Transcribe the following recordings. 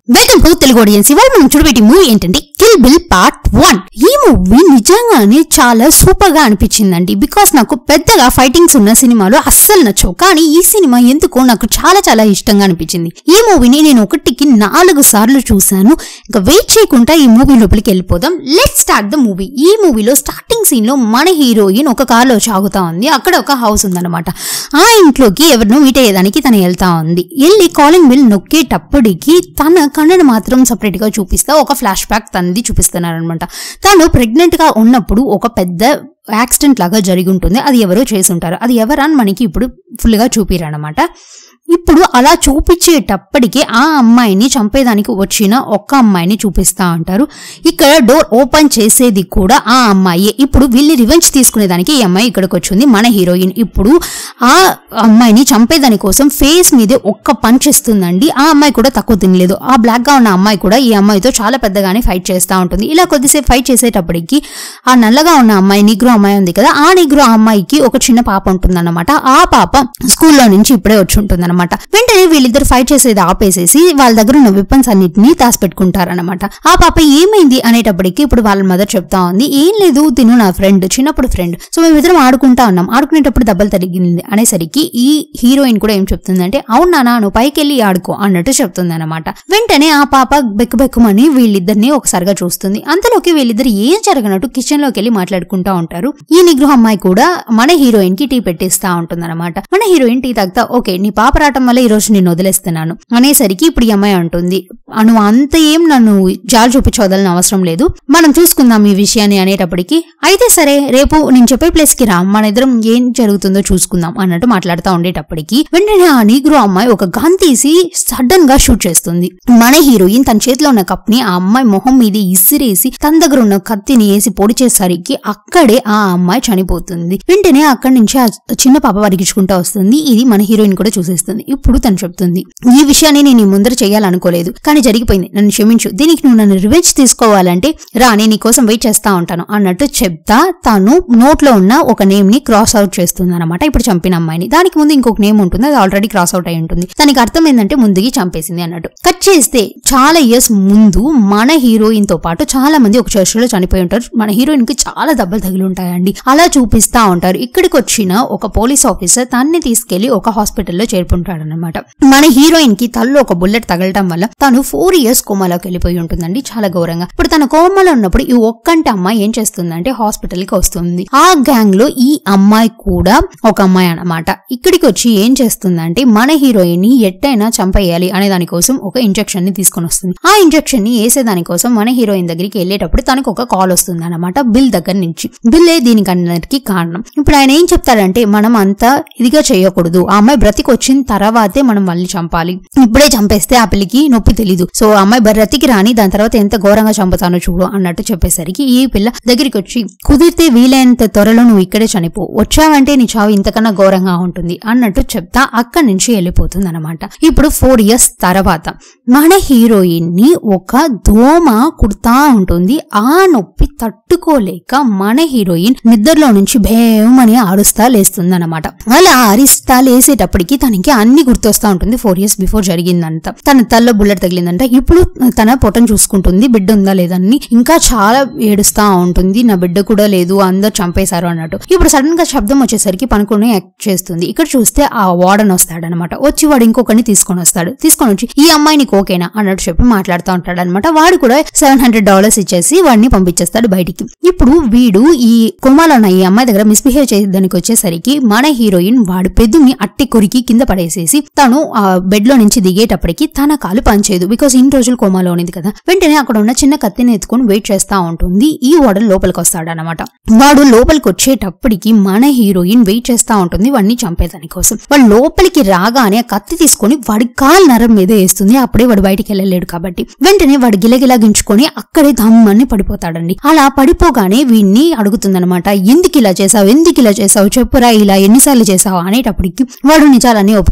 welcome to Telugu audience ఇవాళ మనం చూడబెట్టి మూవీ ఏంటంటే కిల్ బిల్ పార్ట్ వన్ ఈ మూవీ నిజంగానే చాలా సూపర్ గా అనిపించిందండి బికాస్ నాకు పెద్దగా ఫైటింగ్స్ ఉన్న సినిమాలు అస్సలు నచ్చవు కానీ ఈ సినిమా ఎందుకో నాకు చాలా చాలా ఇష్టంగా అనిపించింది ఈ మూవీని నేను ఒకటికి నాలుగు సార్లు చూశాను ఇంకా వెయిట్ చేయకుండా ఈ మూవీ లోపలికి వెళ్ళిపోదాం లెట్ స్టార్ట్ ద మూవీ ఈ మూవీలో స్టార్టింగ్ సీన్ లో మన హీరోయిన్ ఒక కార్లో సాగుతా ఉంది అక్కడ ఒక హౌస్ ఉందన్నమాట ఆ ఇంట్లోకి ఎవరినో మీట్ అయ్యేదానికి తను వెళ్తా ఉంది వెళ్ళి కాలింగ్ బిల్ నొక్కేటప్పటికి తన కళ్ళను మాత్రం సపరేట్ గా చూపిస్తా ఒక ఫ్లాష్ బ్యాక్ తనది చూపిస్తున్నారనమాట తను ప్రెగ్నెంట్ గా ఉన్నప్పుడు ఒక పెద్ద యాక్సిడెంట్ లాగా జరిగి ఉంటుంది అది ఎవరో చేసి ఉంటారు అది ఎవరని మనకి ఇప్పుడు ఫుల్ గా చూపిరనమాట ఇప్పుడు అలా చూపించేటప్పటికే ఆ అమ్మాయిని చంపేదానికి వచ్చిన ఒక్క అమ్మాయిని చూపిస్తా ఉంటారు ఇక్కడ డోర్ ఓపెన్ చేసేది కూడా ఆ అమ్మాయి ఇప్పుడు వీళ్ళని రివెంజ్ తీసుకునేదానికి ఈ అమ్మాయి ఇక్కడికి వచ్చింది మన హీరోయిన్ ఇప్పుడు ఆ అమ్మాయిని చంపేదాని కోసం ఫేస్ మీదే ఒక్క పంచ్ ఇస్తుందండి ఆ అమ్మాయి కూడా తక్కువ తినలేదు ఆ బ్లాక్ గా ఉన్న అమ్మాయి కూడా ఈ అమ్మాయితో చాలా పెద్దగానే ఫైట్ చేస్తూ ఉంటుంది ఇలా కొద్దిసేపు ఫైట్ చేసేటప్పటికి ఆ నల్లగా ఉన్న అమ్మాయి నిగ్రో అమ్మాయి ఉంది కదా ఆ నిగ్రో అమ్మాయికి ఒక చిన్న పాప ఉంటుందన్నమాట ఆ పాప స్కూల్లో నుంచి ఇప్పుడే వచ్చి ఉంటుందన్నమాట వెంటనే వీళ్ళిద్దరు ఫైట్ చేసేది ఆపేసేసి వాళ్ళ దగ్గర ఉన్న వెపన్స్ అన్నిటిని దాచిపెట్టుకుంటారన్నమాట ఆ పాప ఏమైంది అనేటప్పటికి ఇప్పుడు వాళ్ళ మదర్ చెప్తా ఉంది ఏం లేదు తిను నా ఫ్రెండ్ చిన్నప్పుడు ఫ్రెండ్ సో మేమిద్దరం ఆడుకుంటా ఉన్నాం ఆడుకునేటప్పుడు దెబ్బలు తగిలింది అనేసరికి ఈ హీరోయిన్ కూడా ఏం చెప్తుందంటే అవును నాన్న నువ్వు పైకి వెళ్ళి ఆడుకో అన్నట్టు చెప్తుంది అనమాట వెంటనే ఆ పాప బెక్కు బెక్కుమని వీళ్ళిద్దరిని ఒకసారిగా చూస్తుంది అంతలోకి వీళ్ళిద్దరు ఏం జరగనట్టు కిచెన్ లోకి వెళ్ళి మాట్లాడుకుంటా ఉంటారు ఈ నిగృహ అమ్మాయి కూడా మన హీరోయిన్ కి టీ పెట్టిస్తా ఉంటుంది మన హీరోయిన్ టీ తాగుతా ఓకే నీ పాప రావటం వల్ల ఈ రోజు నేను వదిలేస్తున్నాను అనేసరికి ఇప్పుడు ఈ అమ్మాయి అంటుంది అను అంత ఏం నన్ను జాలు చూపించి వదలని అవసరం లేదు మనం చూసుకుందాం ఈ విషయాన్ని అనేటప్పటికి అయితే సరే రేపు నేను చెప్పే ప్లేస్ కి రా మన ఇద్దరం ఏం జరుగుతుందో చూసుకుందాం అన్నట్టు మాట్లాడుతూ ఉండేటప్పటికి వెంటనే ఆ నీగ్రో అమ్మాయి ఒక గన్ తీసి సడన్ గా షూట్ చేస్తుంది మన హీరోయిన్ తన చేతిలో ఉన్న కప్ ని ఆ అమ్మాయి మొహం మీద ఇసిరేసి తన దగ్గర ఉన్న కత్తిని వేసి పొడిచేసరికి అక్కడే ఆ అమ్మాయి చనిపోతుంది వెంటనే అక్కడి నుంచి ఆ చిన్న పాప వరిగించుకుంటా వస్తుంది ఇది మన హీరోయిన్ కూడా చూసేస్తుంది ఇప్పుడు తను చెప్తుంది ఈ విషయాన్ని నేను ఈ ముందర చేయాలనుకోలేదు కానీ జరిగిపోయింది నన్ను క్షమించు దీనికి నువ్వు నన్ను రివెంజ్ తీసుకోవాలంటే రా నేను నీ కోసం వెయిట్ చేస్తా ఉంటాను అన్నట్టు చెప్తా తను నోట్లో ఉన్న ఒక నేమ్ ని క్రాస్ అవుట్ చేస్తుంది అనమాట ఇప్పుడు చంపిన అమ్మాయిని దానికి ముందు ఇంకొక నేమ్ ఉంటుంది అది ఆల్రెడీ క్రాస్ అవుట్ అయి ఉంటుంది దానికి అర్థం ఏంటంటే ముందుకి చంపేసింది అన్నట్టు కట్ చేస్తే చాలా ఇయర్స్ ముందు మన హీరోయిన్ తో పాటు చాలా మంది ఒక చర్చిలో చనిపోయి ఉంటారు మన హీరోయిన్ కి చాలా దెబ్బలు తగిలి ఉంటాయండి అలా చూపిస్తా ఉంటారు ఇక్కడికి వచ్చిన ఒక పోలీస్ ఆఫీసర్ తన్ని తీసుకెళ్లి ఒక హాస్పిటల్లో చేరుకుంటాడనమాట మన హీరోయిన్ కి తల్లో ఒక బుల్లెట్ తగలటం వల్ల తను ఫోర్ ఇయర్స్ కోమాలోకి వెళ్ళిపోయి ఉంటుందండి చాలా ఘోరంగా ఇప్పుడు తన కోమాలో ఉన్నప్పుడు ఈ ఒక్కంటి అమ్మాయి ఏం చేస్తుందంటే హాస్పిటల్ కి వస్తుంది ఆ గ్యాంగ్ లో ఈ అమ్మాయి కూడా ఒక అమ్మాయి అన్నమాట ఇక్కడికి వచ్చి ఏం చేస్తుందంటే మన హీరోయిన్ ని ఎట్టైనా చంపేయాలి అనే దానికోసం ఒక ఇంజెక్షన్ ని తీసుకొని వస్తుంది ఆ ఇంజెక్షన్ ని వేసేదానికోసం మన హీరోయిన్ దగ్గరికి వెళ్ళేటప్పుడు తనకు ఒక కాల్ వస్తుంది అనమాట బిల్ దగ్గర నుంచి బిల్లే దీనికి అన్నిటికీ కారణం ఇప్పుడు ఆయన ఏం చెప్తాడంటే మనం అంతా ఇదిగా చేయకూడదు ఆ అమ్మాయి బ్రతికి వచ్చిన తర్వాతే మనం మళ్ళీ చంపాలి ఇప్పుడే చంపేస్తే ఆ పిల్లికి నొప్పి తెలీదు సో ఆ అమ్మాయి బ్రతికి రాని దాని తర్వాత ఎంత ఘోరంగా చంపుతానో చూడు అన్నట్టు చెప్పేసరికి ఈ పిల్ల దగ్గరికి వచ్చి కుదిరితే వీలైనంత త్వరలో నువ్వు ఇక్కడే చనిపో వచ్చావంటే నీ చావు ఇంతకన్నా ఘోరంగా ఉంటుంది అన్నట్టు చెప్తా అక్కడి నుంచి వెళ్ళిపోతుంది అనమాట ఇప్పుడు ఫోర్ ఇయర్స్ తర్వాత మన హీరోయిన్ ని ఒక దోమ కుడతా ఉంటుంది ఆ నొప్పి తట్టుకోలేక మన హీరోయిన్ నిద్రలో నుంచి భేమని ఆరుస్తా లేస్తుంది అనమాట అలా అరిస్తా లేసేటప్పటికి తనకి అన్ని గుర్తొస్తా ఉంటుంది ఫోర్ ఇయర్స్ బిఫోర్ జరిగిందంట తన తల్లో బుల్లెట్ తగిలిందంట ఇప్పుడు తన పొట్టను చూసుకుంటుంది బిడ్డ ఉందా లేదని ఇంకా చాలా ఏడుస్తా ఉంటుంది నా బిడ్డ కూడా లేదు అందరు చంపేశారు అన్నట్టు ఇప్పుడు సడన్ గా శబ్దం వచ్చేసరికి పనుకుని యాక్ట్ చేస్తుంది ఇక్కడ చూస్తే ఆ వార్డన్ వస్తాడనమాట వచ్చి వాడు ఇంకొకరిని తీసుకొని వస్తాడు తీసుకొని వచ్చి ఈ అమ్మాయి నీకు ఓకేనా అన్నట్టు చెప్పి మాట్లాడుతూ ఉంటాడు అనమాట వాడు కూడా సెవెన్ హండ్రెడ్ డాలర్స్ ఇచ్చేసి వాడిని పంపించేస్తాడు బయటికి ఇప్పుడు వీడు ఈ కోమాలో ఉన్న ఈ అమ్మాయి దగ్గర మిస్బిహేవ్ చేసేదానికి వచ్చేసరికి మన హీరోయిన్ వాడు పెద్దుని అట్టి కొరికి కింద పడేసేసి తను ఆ బెడ్ లో నుంచి దిగేటప్పటికి తన కాలు పనిచేయదు బికాస్ ఇన్ని రోజులు కోమాలో ఉన్నది కదా వెంటనే అక్కడ ఉన్న చిన్న కత్తిని ఎత్తుకొని వెయిట్ చేస్తా ఉంటుంది ఈ వాడన్ లోపలికి వస్తాడనమాట వాడు లోపలికి వచ్చేటప్పటికి మన హీరోయిన్ వెయిట్ చేస్తా ఉంటుంది వాడిని చంపేదాని కోసం వాడు లోపలికి రాగానే ఆ కత్తి తీసుకొని వాడి కాలు నరం మీద వేస్తుంది అప్పుడే వాడు బయటికి వెళ్ళలేడు కాబట్టి వెంటనే వాడు గిలగిలా గించుకొని అక్కడే దమ్మని పడిపోతాడండి అలా పడిపోగానే వీడిని అడుగుతుందనమాట ఎందుకు ఇలా చేసావు ఎందుకు ఇలా చేసావు చెప్పురా ఇలా ఎన్నిసార్లు చేసావు అనేటప్పటికి వాడు నిజాలన్నీ ఒప్పుకుంటాడు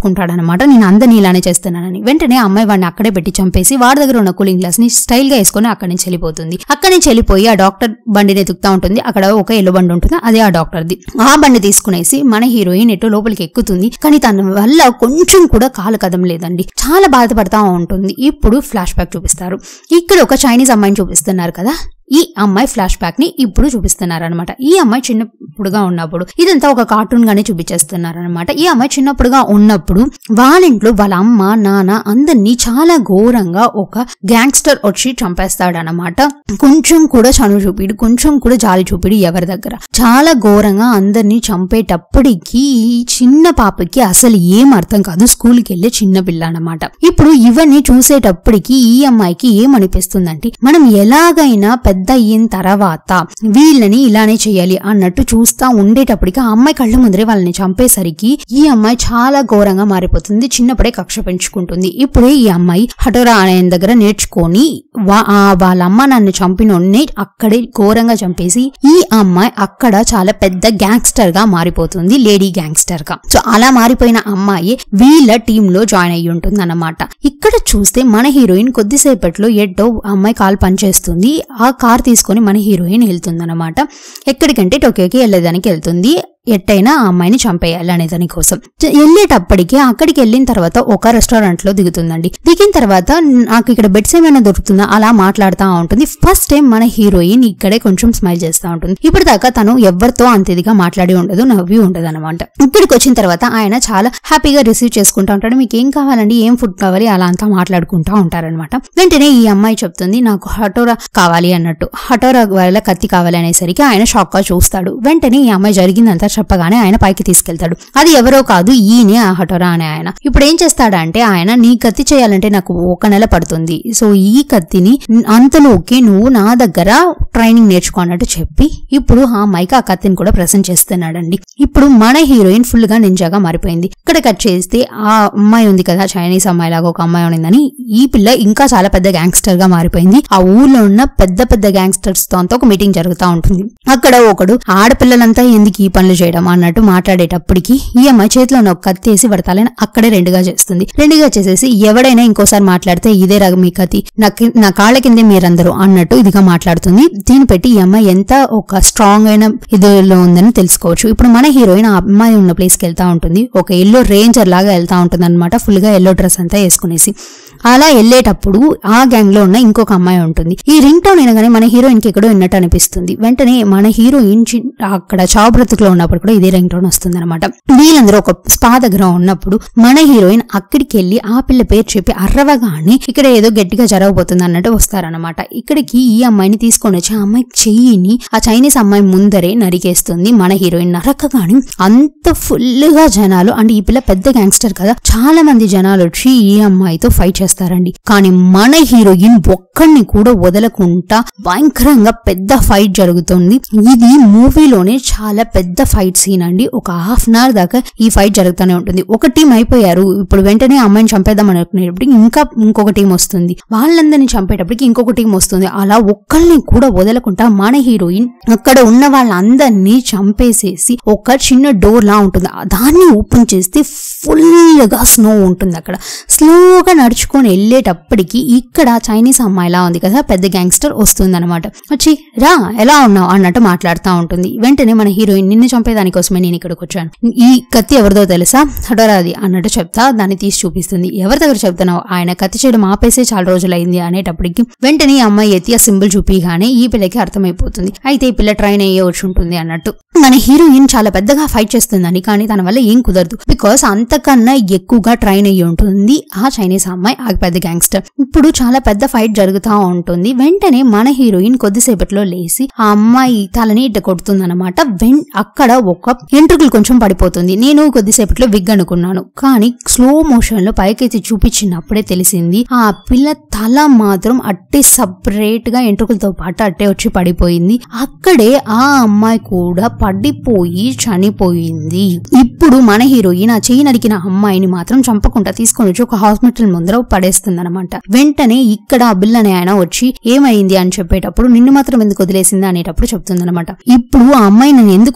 ఒప్పుకుంటాడనమాట నేను అందరినీ ఇలానే చేస్తున్నానని వెంటనే ఆ అమ్మాయి వాడిని అక్కడే పెట్టి చంపేసి వాడి దగ్గర ఉన్న కూలింగ్ గ్లాస్ ని స్టైల్ గా వేసుకొని అక్కడి నుంచి వెళ్ళిపోతుంది అక్కడి నుంచి వెళ్ళిపోయి ఆ డాక్టర్ బండిని ఎతుకుతా ఉంటుంది అక్కడ ఒక ఎల్లు బండి ఉంటుంది అదే ఆ డాక్టర్ది ఆ బండి తీసుకునేసి మన హీరోయిన్ ఎటో లోపలికి ఎక్కుతుంది కానీ తన వల్ల కొంచెం కూడా కాలు కదం లేదండి చాలా బాధపడతా ఉంటుంది ఇప్పుడు ఫ్లాష్ బ్యాక్ చూపిస్తారు ఇక్కడ ఒక చైనీస్ అమ్మాయిని చూపిస్తున్నారు కదా ఈ అమ్మాయి ఫ్లాష్ బ్యాక్ ని ఇప్పుడు చూపిస్తున్నారు అనమాట ఈ అమ్మాయి చిన్నప్పుడుగా ఉన్నప్పుడు ఇదంతా ఒక కార్టూన్ గానే చూపించేస్తున్నారు అనమాట ఈ అమ్మాయి చిన్నప్పుడుగా ఉన్నప్పుడు వాళ్ళ ఇంట్లో వాళ్ళ అమ్మ నాన్న అందరినీ చాలా ఘోరంగా ఒక గ్యాంగ్స్టర్ వచ్చి చంపేస్తాడనమాట కొంచెం కూడా చనువు చూపిడు కొంచెం కూడా జాలి చూపిడు ఎవరి దగ్గర చాలా ఘోరంగా అందరినీ చంపేటప్పటికి ఈ చిన్న పాపకి అసలు ఏం అర్థం కాదు స్కూల్కి వెళ్ళే చిన్న పిల్ల అనమాట ఇప్పుడు ఇవన్నీ చూసేటప్పటికి ఈ అమ్మాయికి ఏమనిపిస్తుందంటే మనం ఎలాగైనా పెద్ద అయిన తర్వాత వీళ్ళని ఇలానే చేయాలి అన్నట్టు చూస్తా ఉండేటప్పటికి ఆ అమ్మాయి కళ్ళ ముందరే వాళ్ళని చంపేసరికి ఈ అమ్మాయి చాలా ఘోరంగా మారిపోతుంది చిన్నప్పుడే కక్ష పెంచుకుంటుంది ఇప్పుడే ఈ అమ్మాయి హఠోరా అనే ఆయన దగ్గర నేర్చుకొని వా- ఆ వాళ్ళ అమ్మ నన్ను చంపినోడిని అక్కడే ఘోరంగా చంపేసి ఈ అమ్మాయి అక్కడ చాలా పెద్ద గ్యాంగ్స్టర్ గా మారిపోతుంది లేడీ గ్యాంగ్స్టర్ గా సో అలా మారిపోయిన అమ్మాయి వీళ్ళ టీమ్ లో జాయిన్ అయ్యి ఉంటుంది అన్నమాట ఇక్కడ చూస్తే మన హీరోయిన్ కొద్దిసేపట్లో ఎడ్డో అమ్మాయి కాల్ పనిచేస్తుంది ఆ కార్ తీసుకొని మన హీరోయిన్ వెళ్తుంది అనమాట ఎక్కడికంటే టోక్యోకి వెళ్ళేదానికి వెళ్తుంది ఎట్టయినా ఆ అమ్మాయిని చంపేయాలి అనే దానికోసం చ- వెళ్ళేటప్పటికి అక్కడికి వెళ్ళిన తర్వాత ఒక రెస్టారెంట్ లో దిగుతుందండి దిగిన తర్వాత నాకు ఇక్కడ బెడ్స్ ఏమైనా దొరుకుతుందా అలా మాట్లాడుతూ ఉంటుంది ఫస్ట్ టైం మన హీరోయిన్ ఇక్కడే కొంచెం స్మైల్ చేస్తూ ఉంటుంది ఇప్పటిదాకా తను ఎవరితో అంత ఇదిగా మాట్లాడి ఉండదు నవ్వి ఉండదు అనమాట ఇక్కడికి వచ్చిన తర్వాత ఆయన చాలా హ్యాపీగా రిసీవ్ చేసుకుంటా ఉంటాడు మీకు ఏం కావాలండి ఏం ఫుడ్ కావాలి అలా అంతా మాట్లాడుకుంటా ఉంటారనమాట వెంటనే ఈ అమ్మాయి చెప్తుంది నాకు హటోరా కావాలి అన్నట్టు హటోరా వల్ల కత్తి కావాలి అనేసరికి ఆయన షాక్ గా చూస్తాడు వెంటనే ఈ అమ్మాయి జరిగిందంతా చెప్పగానే ఆయన పైకి తీసుకెళ్తాడు అది ఎవరో కాదు ఈయనే ఆ హటోరా అనే ఆయన ఇప్పుడు ఏం చేస్తాడంటే ఆయన నీ కత్తి చేయాలంటే నాకు ఒక నెల పడుతుంది సో ఈ కత్తిని అంతలోకి నువ్వు నా దగ్గర ట్రైనింగ్ నేర్చుకో అన్నట్టు చెప్పి ఇప్పుడు ఆ అమ్మాయికి ఆ కత్తిని కూడా ప్రెసెంట్ చేస్తున్నాడండి ఇప్పుడు మన హీరోయిన్ ఫుల్ గా నింజాగా మారిపోయింది ఇక్కడ కట్ చేస్తే ఆ అమ్మాయి ఉంది కదా చైనీస్ అమ్మాయి లాగా ఒక అమ్మాయి ఉండిందని ఈ పిల్ల ఇంకా చాలా పెద్ద గ్యాంగ్స్టర్ గా మారిపోయింది ఆ ఊర్లో ఉన్న పెద్ద పెద్ద గ్యాంగ్స్టర్స్ తో అంతా ఒక మీటింగ్ జరుగుతూ ఉంటుంది అక్కడ ఒకడు ఆడపిల్లలంతా ఎందుకు ఈ పనులు చేయడం అన్నట్టు మాట్లాడేటప్పటికి ఈ అమ్మాయి చేతిలో ఉన్న ఒక కత్తి వేసి పడతాలని అక్కడే రెండుగా చేస్తుంది రెండుగా చేసేసి ఎవడైనా ఇంకోసారి మాట్లాడితే ఇదే రగ మీ కత్తి నాకు నా కాళ్ళ కిందే మీరందరూ అన్నట్టు ఇదిగా మాట్లాడుతుంది దీన్ని పెట్టి ఈ అమ్మాయి ఎంత ఒక స్ట్రాంగ్ అయిన ఇదిలో ఉందని తెలుసుకోవచ్చు ఇప్పుడు మన హీరోయిన్ ఆ అమ్మాయి ఉన్న ప్లేస్ కి వెళ్తా ఉంటుంది ఒక ఎల్లో రేంజర్ లాగా వెళ్తా ఉంటుంది అనమాట ఫుల్ గా ఎల్లో డ్రెస్ అంతా వేసుకునేసి అలా వెళ్ళేటప్పుడు ఆ గ్యాంగ్ లో ఉన్న ఇంకొక అమ్మాయి ఉంటుంది ఈ రింగ్ టౌన్ అయినగానే మన హీరోయిన్ కి ఎక్కడో విన్నట్టు అనిపిస్తుంది వెంటనే మన హీరోయిన్ చి- అక్కడ చావు బ్రతుకులో ఉన్నప్పుడు కూడా ఇదే రింగ్ టౌన్ వస్తుంది అనమాట వీళ్ళందరూ ఒక స్పా దగ్గర ఉన్నప్పుడు మన హీరోయిన్ అక్కడికి వెళ్ళి ఆ పిల్ల పేరు చెప్పి అర్రవగానే ఇక్కడ ఏదో గట్టిగా జరగబోతుంది అన్నట్టు వస్తారనమాట ఇక్కడికి ఈ అమ్మాయిని తీసుకొని వచ్చి ఆ అమ్మాయి చెయ్యిని ఆ చైనీస్ అమ్మాయి ముందరే నరికేస్తుంది మన హీరోయిన్ నరకగానే అంత ఫుల్ గా జనాలు అంటే ఈ పిల్ల పెద్ద గ్యాంగ్స్టర్ కదా చాలా మంది జనాలు వచ్చి ఈ అమ్మాయితో ఫైట్ చేస్తారండి కానీ మన హీరోయిన్ ఒక్కడిని కూడా వదలకుండా భయంకరంగా పెద్ద ఫైట్ జరుగుతుంది ఇది మూవీలోనే చాలా పెద్ద ఫైట్ సీన్ అండి ఒక హాఫ్ అన్ అవర్ దాకా ఈ ఫైట్ జరుగుతూనే ఉంటుంది ఒక టీం అయిపోయారు ఇప్పుడు వెంటనే ఆ అమ్మాయిని చంపేద్దాం అనుకునేటప్పటికి ఇంకా ఇంకొక టీం వస్తుంది వాళ్ళందరినీ చంపేటప్పటికి ఇంకొక టీం వస్తుంది అలా ఒక్కళ్ళని కూడా వదలకుండా మన హీరోయిన్ అక్కడ ఉన్న వాళ్ళందరినీ చంపేసేసి ఒక చిన్న డోర్ లా ఉంటుంది దాన్ని ఓపెన్ చేస్తే ఫుల్ గా స్నో ఉంటుంది అక్కడ స్లోగా నడుచుకొని వెళ్ళేటప్పటికి ఇక్కడ చైనీస్ అమ్మాయిలా ఉంది కదా పెద్ద గ్యాంగ్స్టర్ వస్తుంది అనమాట వచ్చి రా ఎలా ఉన్నావు అన్నట్టు మాట్లాడుతూ ఉంటుంది వెంటనే మన హీరోయిన్ నిన్ను చంపేదానికోసమే నేను ఇక్కడికి వచ్చాను ఈ కత్తి ఎవరిదో తెలుసా హఠరాది అన్నట్టు చెప్తా దాన్ని తీసి చూపిస్తుంది ఎవరి దగ్గర చెప్తున్నావు ఆయన కత్తి చేయడం ఆపేసే చాలా రోజులైంది అనేటప్పటికి వెంటనే ఈ అమ్మాయి ఎత్తి ఆ సింబల్ చూపిగానే ఈ పిల్లకి అర్థమైపోతుంది అయితే ఈ పిల్ల ట్రైన్ అయ్యే వచ్చి ఉంటుంది అన్నట్టు మన హీరోయిన్ చాలా పెద్దగా ఫైట్ చేస్తుందని కానీ తన వల్ల ఏం కుదరదు బికాస్ అంతకన్నా ఎక్కువగా ట్రైన్ అయ్యి ఉంటుంది ఆ చైనీస్ అమ్మాయి ఆ పెద్ద గ్యాంగ్స్టర్ ఇప్పుడు చాలా పెద్ద ఫైట్ జరుగుతూ ఉంటుంది వెంటనే మన హీరోయిన్ కొద్దిసేపట్లో లేచి ఆ అమ్మాయి తలని ఇట్ట కొడుతుందన్నమాట వెన్ అక్కడ ఒక ఎంట్రుకలు కొంచెం పడిపోతుంది నేను కొద్దిసేపట్లో విగ్ అనుకున్నాను కానీ స్లో మోషన్ లో పైకెత్తి చూపించినప్పుడే తెలిసింది ఆ పిల్ల తల మాత్రం అట్టే సపరేట్ గా ఎంట్రుకలతో పాటు అట్టే వచ్చి పడిపోయింది అక్కడే ఆ అమ్మాయి కూడా పడిపోయి చనిపోయింది ఇప్పుడు మన హీరోయిన్ ఆ చేయి నరికిన అమ్మాయిని మాత్రం చంపకుండా తీసుకొని వచ్చి ఒక హాస్పిటల్ ముందర పడేస్తుంది అనమాట వెంటనే ఇక్కడ ఆ బిల్ అనే ఆయన వచ్చి ఏమైంది అని చెప్పేటప్పుడు నిన్ను మాత్రం ఎందుకు వదిలేసింది అనేటప్పుడు చెప్తుంది అనమాట ఇప్పుడు ఆ అమ్మాయి నన్ను ఎందుకు వదిలేసింది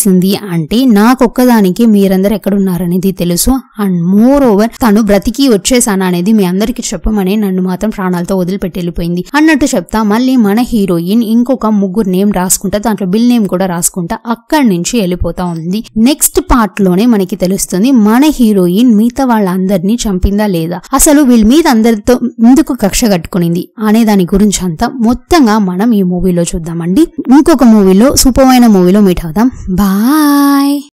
చేస్తుంది అంటే నాకొక్కదానికి మీరందరూ ఎక్కడున్నారనేది తెలుసు అండ్ మోర్ ఓవర్ తను బ్రతికి వచ్చేసాను అనేది మీ అందరికి చెప్పమని నన్ను మాత్రం ప్రాణాలతో వదిలిపెట్టి వెళ్ళిపోయింది అన్నట్టు చెప్తా మళ్ళీ మన హీరోయిన్ ఇంకొక ముగ్గురు నేమ్ రాసుకుంటా దాంట్లో బిల్ నేమ్ కూడా రాసుకుంటా అక్కడి నుంచి వెళ్ళిపోతా ఉంది నెక్స్ట్ పార్ట్ లోనే మనకి తెలుస్తుంది మన హీరోయిన్ మిగతా వాళ్ళందరినీ చంపిందా లేదా అసలు వీళ్ళ మీద అందరితో ఎందుకు కక్ష కట్టుకునింది అనే దాని గురించి అంతా మొత్తంగా మనం ఈ మూవీలో చూద్దామండి ఇంకొక మూవీలో సూపర్ అయిన మూవీలో మీట్ అవుదాం బాయ్